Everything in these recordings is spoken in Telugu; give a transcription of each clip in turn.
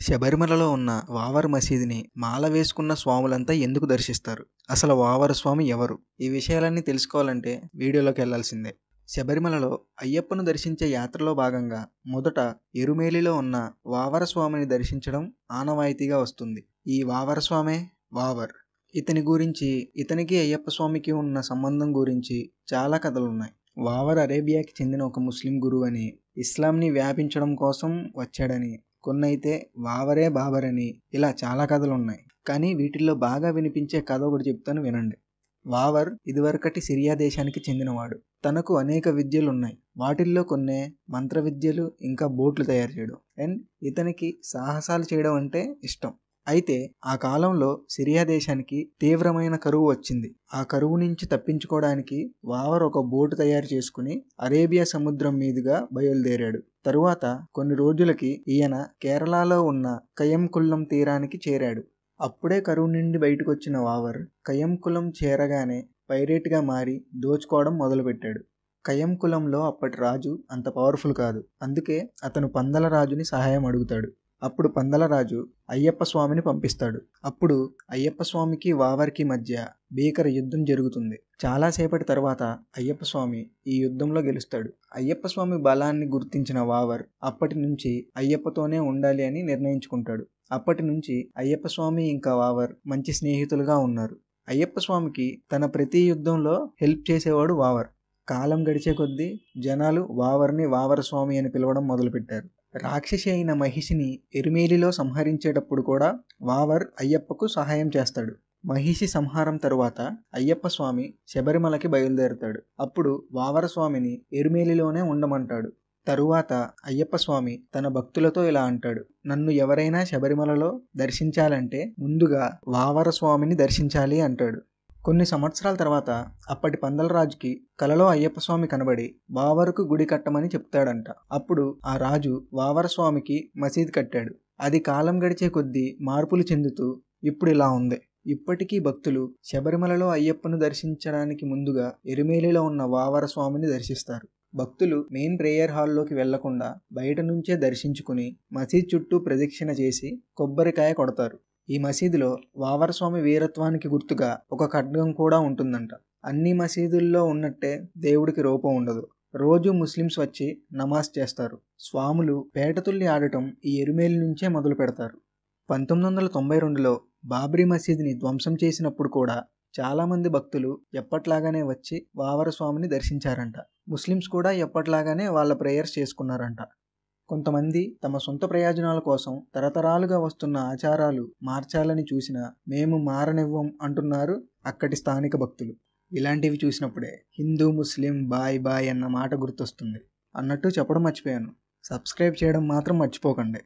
శబరిమలలో ఉన్న వావర్ మసీదుని మాల వేసుకున్న స్వాములంతా ఎందుకు దర్శిస్తారు అసలు వావర స్వామి ఎవరు ఈ విషయాలన్నీ తెలుసుకోవాలంటే వీడియోలోకి వెళ్లాల్సిందే శబరిమలలో అయ్యప్పను దర్శించే యాత్రలో భాగంగా మొదట ఎరుమేలిలో ఉన్న వావర స్వామిని దర్శించడం ఆనవాయితీగా వస్తుంది ఈ వావర స్వామే వావర్ ఇతని గురించి ఇతనికి అయ్యప్ప స్వామికి ఉన్న సంబంధం గురించి చాలా కథలున్నాయి వావర్ అరేబియాకి చెందిన ఒక ముస్లిం గురువు అని ఇస్లాంని వ్యాపించడం కోసం వచ్చాడని కొన్నైతే వావరే బాబర్ అని ఇలా చాలా కథలు ఉన్నాయి కానీ వీటిల్లో బాగా వినిపించే కథ ఒకటి చెప్తాను వినండి వావర్ ఇదివరకటి సిరియా దేశానికి చెందినవాడు తనకు అనేక విద్యలు ఉన్నాయి వాటిల్లో కొన్నే మంత్ర విద్యలు ఇంకా బోట్లు తయారు చేయడం అండ్ ఇతనికి సాహసాలు చేయడం అంటే ఇష్టం అయితే ఆ కాలంలో సిరియా దేశానికి తీవ్రమైన కరువు వచ్చింది ఆ కరువు నుంచి తప్పించుకోవడానికి వావర్ ఒక బోటు తయారు చేసుకుని అరేబియా సముద్రం మీదుగా బయలుదేరాడు తరువాత కొన్ని రోజులకి ఈయన కేరళలో ఉన్న కయంకుల్లం తీరానికి చేరాడు అప్పుడే కరువు నుండి బయటకు వచ్చిన వావర్ కయంకులం చేరగానే పైరేట్గా మారి దోచుకోవడం మొదలుపెట్టాడు కయంకులంలో అప్పటి రాజు అంత పవర్ఫుల్ కాదు అందుకే అతను పందల రాజుని సహాయం అడుగుతాడు అప్పుడు పందలరాజు అయ్యప్ప స్వామిని పంపిస్తాడు అప్పుడు అయ్యప్ప స్వామికి వావరికి మధ్య భీకర యుద్ధం జరుగుతుంది చాలాసేపటి తర్వాత అయ్యప్ప స్వామి ఈ యుద్ధంలో గెలుస్తాడు అయ్యప్ప స్వామి బలాన్ని గుర్తించిన వావర్ అప్పటి నుంచి అయ్యప్పతోనే ఉండాలి అని నిర్ణయించుకుంటాడు అప్పటి నుంచి అయ్యప్ప స్వామి ఇంకా వావర్ మంచి స్నేహితులుగా ఉన్నారు అయ్యప్ప స్వామికి తన ప్రతి యుద్ధంలో హెల్ప్ చేసేవాడు వావర్ కాలం గడిచే కొద్దీ జనాలు వావర్ని వావర స్వామి అని పిలవడం మొదలుపెట్టారు రాక్షసి అయిన మహిషిని ఎరుమేలిలో సంహరించేటప్పుడు కూడా వావర్ అయ్యప్పకు సహాయం చేస్తాడు మహిషి సంహారం తరువాత అయ్యప్ప స్వామి శబరిమలకి బయలుదేరుతాడు అప్పుడు వావర స్వామిని ఎరుమేలిలోనే ఉండమంటాడు తరువాత అయ్యప్ప స్వామి తన భక్తులతో ఇలా అంటాడు నన్ను ఎవరైనా శబరిమలలో దర్శించాలంటే ముందుగా వావర స్వామిని దర్శించాలి అంటాడు కొన్ని సంవత్సరాల తర్వాత అప్పటి పందలరాజుకి కలలో అయ్యప్ప స్వామి కనబడి వావరకు గుడి కట్టమని చెప్తాడంట అప్పుడు ఆ రాజు వావర స్వామికి మసీద్ కట్టాడు అది కాలం గడిచే కొద్దీ మార్పులు చెందుతూ ఇప్పుడు ఇలా ఉంది ఇప్పటికీ భక్తులు శబరిమలలో అయ్యప్పను దర్శించడానికి ముందుగా ఎరుమేలిలో ఉన్న వావర స్వామిని దర్శిస్తారు భక్తులు మెయిన్ ప్రేయర్ హాల్లోకి వెళ్లకుండా బయట నుంచే దర్శించుకుని మసీద్ చుట్టూ ప్రదక్షిణ చేసి కొబ్బరికాయ కొడతారు ఈ మసీదులో వావరస్వామి వీరత్వానికి గుర్తుగా ఒక ఖడ్గం కూడా ఉంటుందంట అన్ని మసీదుల్లో ఉన్నట్టే దేవుడికి రూపం ఉండదు రోజు ముస్లిమ్స్ వచ్చి నమాజ్ చేస్తారు స్వాములు పేటతుల్లి ఆడటం ఈ ఎరుమేలి నుంచే మొదలు పెడతారు పంతొమ్మిది వందల తొంభై రెండులో బాబ్రీ మసీదుని ధ్వంసం చేసినప్పుడు కూడా చాలామంది భక్తులు ఎప్పట్లాగానే వచ్చి వావర స్వామిని దర్శించారంట ముస్లిమ్స్ కూడా ఎప్పట్లాగానే వాళ్ళ ప్రేయర్స్ చేసుకున్నారంట కొంతమంది తమ సొంత ప్రయోజనాల కోసం తరతరాలుగా వస్తున్న ఆచారాలు మార్చాలని చూసినా మేము మారనివ్వం అంటున్నారు అక్కడి స్థానిక భక్తులు ఇలాంటివి చూసినప్పుడే హిందూ ముస్లిం బాయ్ బాయ్ అన్న మాట గుర్తొస్తుంది అన్నట్టు చెప్పడం మర్చిపోయాను సబ్స్క్రైబ్ చేయడం మాత్రం మర్చిపోకండి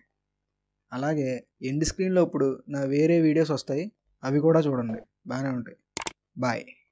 అలాగే ఎండ్ స్క్రీన్లో ఇప్పుడు నా వేరే వీడియోస్ వస్తాయి అవి కూడా చూడండి బాగానే ఉంటాయి బాయ్